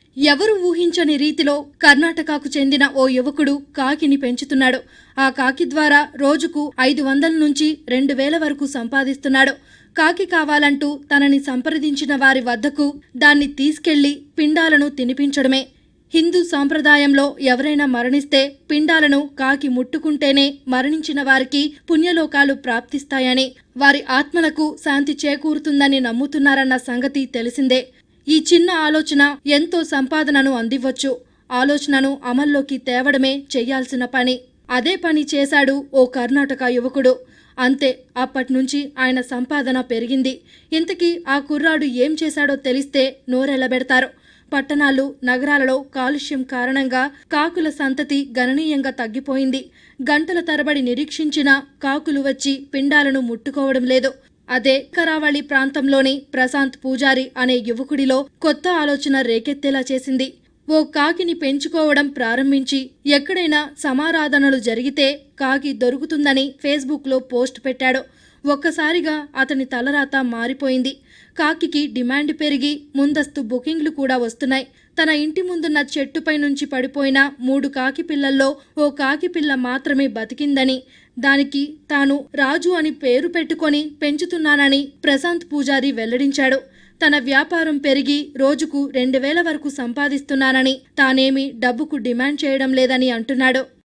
ఎవరు ఊహించని రీతిలో కర్ణాటకకు చెందిన ఓ యువకుడు కాకిని పెంచుతున్నాడు ఆ కాకి ద్వారా రోజుకు ఐదు వందల నుంచి రెండు వేల వరకు సంపాదిస్తున్నాడు కాకి కావాలంటూ తనని సంప్రదించిన వారి వద్దకు దాన్ని తీసుకెళ్లి పిండాలను తినిపించడమే హిందూ సాంప్రదాయంలో ఎవరైనా మరణిస్తే పిండాలను కాకి ముట్టుకుంటేనే మరణించిన వారికి పుణ్యలోకాలు ప్రాప్తిస్తాయని వారి ఆత్మలకు శాంతి చేకూరుతుందని నమ్ముతున్నారన్న సంగతి తెలిసిందే ఈ చిన్న ఆలోచన ఎంతో సంపాదనను అందివ్వచ్చు ఆలోచనను అమల్లోకి తేవడమే చెయ్యాల్సిన పని అదే పని చేశాడు ఓ కర్ణాటక యువకుడు అంతే అప్పట్నుంచి ఆయన సంపాదన పెరిగింది ఇంతకీ ఆ కుర్రాడు ఏం చేశాడో తెలిస్తే నోరెళ్లబెడతారు పట్టణాలు నగరాలలో కాలుష్యం కారణంగా కాకుల సంతతి గణనీయంగా తగ్గిపోయింది గంటల తరబడి నిరీక్షించిన కాకులు వచ్చి పిండాలను ముట్టుకోవడం లేదు అదే కరావళి ప్రాంతంలోని ప్రశాంత్ పూజారి అనే యువకుడిలో కొత్త ఆలోచన రేకెత్తేలా చేసింది ఓ కాకిని పెంచుకోవడం ప్రారంభించి ఎక్కడైనా సమారాధనలు జరిగితే కాకి దొరుకుతుందని ఫేస్బుక్లో పోస్ట్ పెట్టాడు ఒక్కసారిగా అతని తలరాత మారిపోయింది కాకికి డిమాండ్ పెరిగి ముందస్తు బుకింగ్లు కూడా వస్తున్నాయి తన ఇంటి ముందున్న చెట్టుపై నుంచి పడిపోయిన మూడు కాకి పిల్లల్లో ఓ కాకి పిల్ల మాత్రమే బతికిందని దానికి తాను రాజు అని పేరు పెట్టుకొని పెంచుతున్నానని ప్రశాంత్ పూజారి వెల్లడించాడు తన వ్యాపారం పెరిగి రోజుకు రెండు వేల వరకు సంపాదిస్తున్నానని తానేమి డబ్బుకు డిమాండ్ చేయడం లేదని అంటున్నాడు